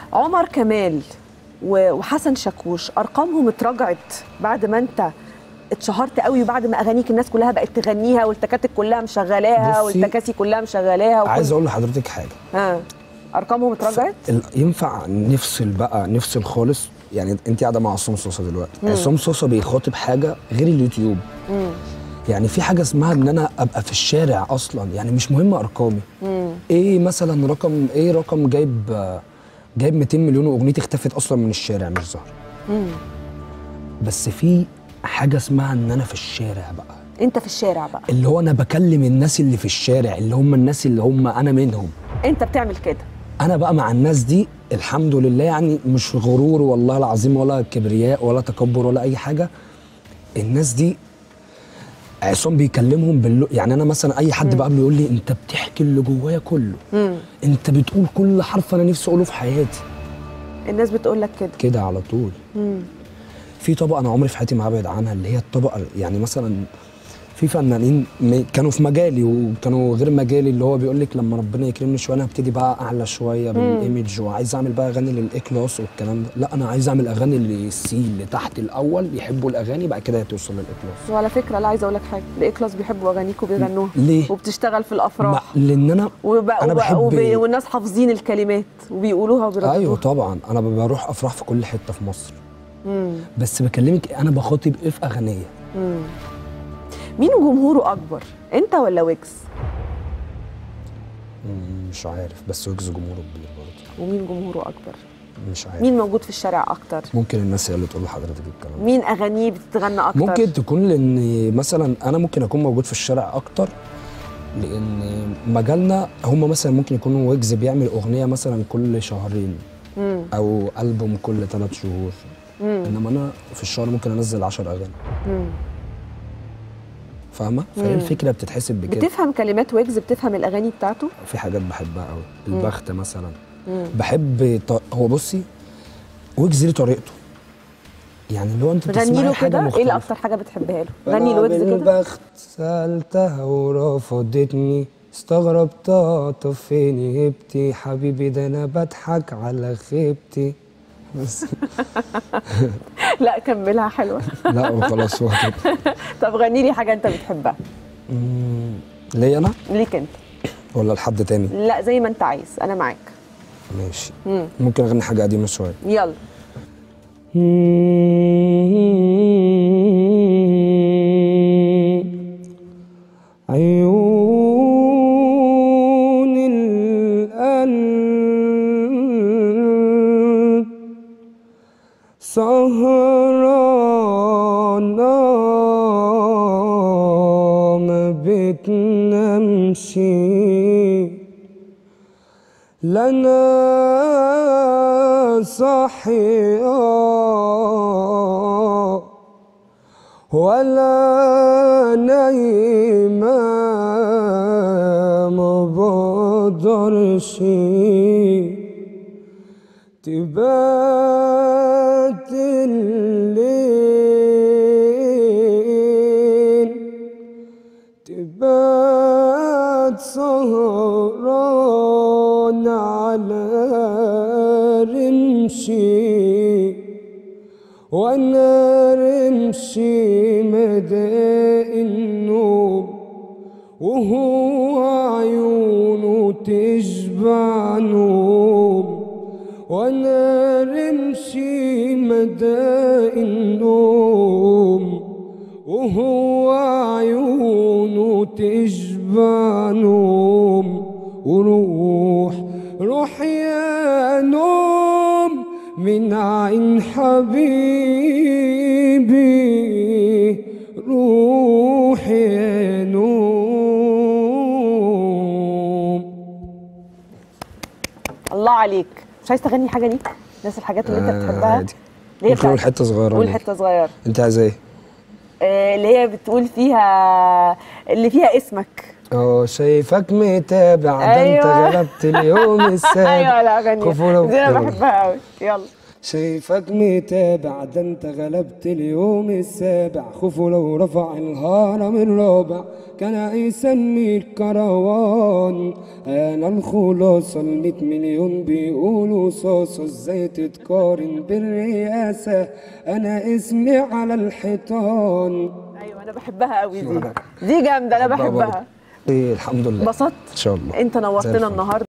عمر كمال و- وحسن شاكوش ارقامهم اتراجعت بعد ما انت اتشهرت قوي وبعد ما اغانيك الناس كلها بقت تغنيها والتكاتك كلها مشغلاها بصي، والتكاسي كلها مشغلاها وكل- عايز اقول لحضرتك حاجه ها ارقامهم اتراجعت ال- ينفع نفصل بقى نفصل خالص يعني انت قاعده مع عصام صوصه دلوقتي عصام صوصه بيخاطب حاجه غير اليوتيوب يعني في حاجه اسمها ان انا ابقى في الشارع اصلا يعني مش مهم ارقامي ايه مثلا رقم ايه رقم جايب آه، جايب 200 مليون واغنيتي اختفت اصلا من الشارع مش ظاهره بس في حاجه اسمها ان انا في الشارع بقى انت في الشارع بقى اللي هو انا بكلم الناس اللي في الشارع اللي هم الناس اللي هم انا منهم انت بتعمل كده انا بقى مع الناس دي الحمد لله يعني مش غرور والله العظيم ولا كبرياء ولا تكبر ولا اي حاجه الناس دي عصام بيكلمهم باللو يعني انا مثلا اي حد بقى بيقول لي انت بتحكي اللي جوايا كله انت بتقول كل حرف انا نفسي اقوله في حياتي الناس بتقول لك كده كده على طول في طبقه انا عمري في حياتي ما ابعد عنها اللي هي الطبقه يعني مثلا في فنانين م- كانوا في مجالي وكانوا غير مجالي اللي هو بيقول لك لما ربنا يكرمني شويه انا هبتدي بقى اعلى شويه بالايمج وعايز اعمل بقى اغاني للاي كلاس والكلام ده لا انا عايز اعمل اغاني للسي اللي تحت الاول يحبوا الاغاني بعد كده توصل للاي كلاس وعلى فكره لا عايزه اقول لك حاجه الاي كلاس بيحبوا اغانيك وبيغنوها ليه؟ وبتشتغل في ما- الافراح لان انا وب... انا وب... بحب وب... والناس حافظين الكلمات وبيقولوها وبيرددوها ايوه طبعا انا بروح افراح في كل حته في مصر بس بكلمك انا بخاطب ايه في اغنيه مين جمهوره اكبر انت ولا ويجز مم، مش عارف بس ويجز جمهوره كبير برضه ومين جمهوره اكبر مش عارف مين موجود في الشارع اكتر ممكن الناس هي اللي تقول لحضرتك الكلام ده. مين اغانيه بتتغنى اكتر ممكن تكون لان مثلا انا ممكن اكون موجود في الشارع اكتر لان مجالنا هم مثلا ممكن يكونوا ويجز بيعمل اغنيه مثلا كل شهرين مم. او البوم كل ثلاث شهور انما انا في الشهر ممكن انزل 10 اغاني مم. فاهمه فهي الفكره بتتحسب بكده بتفهم كلمات ويجز بتفهم الاغاني بتاعته في حاجات بحبها قوي البخت مثلا بحب ط... هو بصي ويجز ليه طريقته يعني اللي هو انت غني بتسمعي له حاجه كده ايه مختلفه اللي اكتر حاجه بتحبها له غني له ويجز كده بالبخت سألتها ورفضتني استغربتها طب فين هبتي حبيبي ده انا بضحك على خيبتي بس لا كملها حلوه لا خلاص هو كده طب غني لي حاجه انت بتحبها مم، ليا انا ليك انت ولا لحد تاني لا زي ما انت عايز انا معاك ماشي ممكن اغني حاجه قديمه شويه يلا عيون القلب سهرانة ما بتنامش لنا صحيا ولا نايمة ما بقدرش تبات الليل تبات سهران على رمشي وانا رمشي مدى النوم وهو عيونه تشبع نوم وانا رمشي مدى النوم وهو عيونه تشبع نوم وروح روح يا نوم من عين حبيبي روح يا نوم الله عليك مش عايز تغني حاجه ليك نفس الحاجات اللي انت آه، بتحبها عادي. اللي هي ممكن أقول بتاعت- حتة صغيرة قول منها. حته صغيره انت عايز ايه؟ آه، اللي هي بتقول فيها اللي فيها اسمك اه شايفك متابع ده انت أيوة. غلبت اليوم السابع ايوه لا غني كفورة دي انا يلا. بحبها قوي يلا شايفك متابع ده انت غلبت اليوم السابع خوفه لو رفع الهرم الرابع كان يسميك كروان انا الخلاصة الميت مليون بيقولوا صاصة ازاي تتقارن بالرئاسة انا اسمي على الحيطان ايوه انا بحبها قوي دي شكراً. دي جامده انا بحبها برضه. بحبها ايه الحمد لله انبسطت ان شاء الله انت زي نورتنا الفل. النهارده